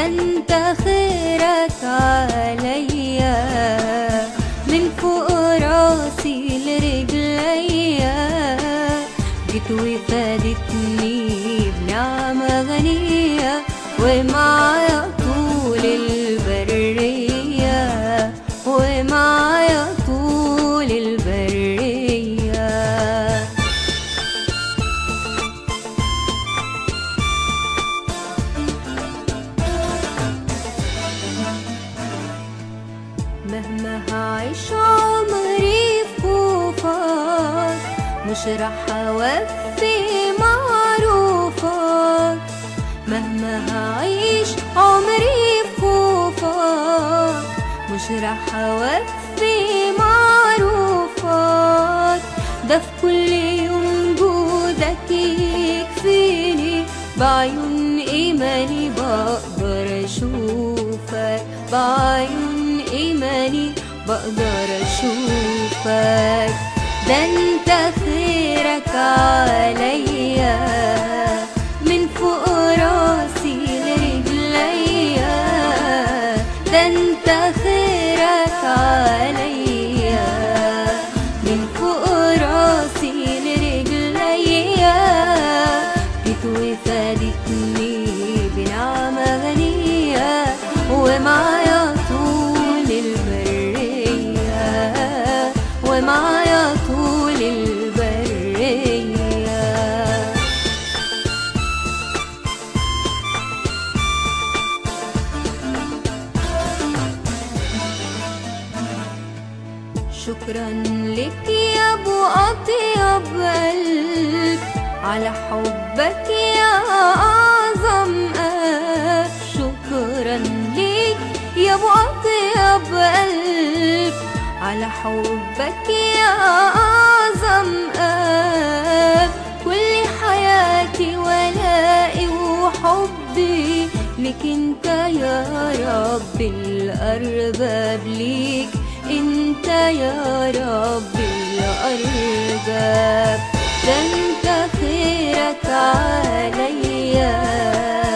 انت خيرك عليا من فوق راسي لرجليا جيت وفادتني بنعمة غنية ومعايا طول البرية ومعايا طول البرية مهما هعيش عمري في خوفك مش رح اوفي معروفك مهما هعيش عمري في خوفك مش رح اوفي معروفك ده في كل يوم جودك يكفيني بعيون ايماني بقدر اشوفك بعيون ايماني بقدر اشوفك ده انت خيرك عليا من فوق راسي لرجليا ده انت خيرك عليا من فوق راسي لرجليا جيت وفادتني بنعمة غنية ومعايا طول البرية ومعايا طول البرية شكرا لك يا ابو اطيب قلب على حبك يا اعظم اب شكرا لك يا ابو اطيب قلب على حبك يا اعظم اب كل حياتي ولائي وحبي لك انت يا رب الارباب ليك انت يا رب الارباب ده انت خيرك عليا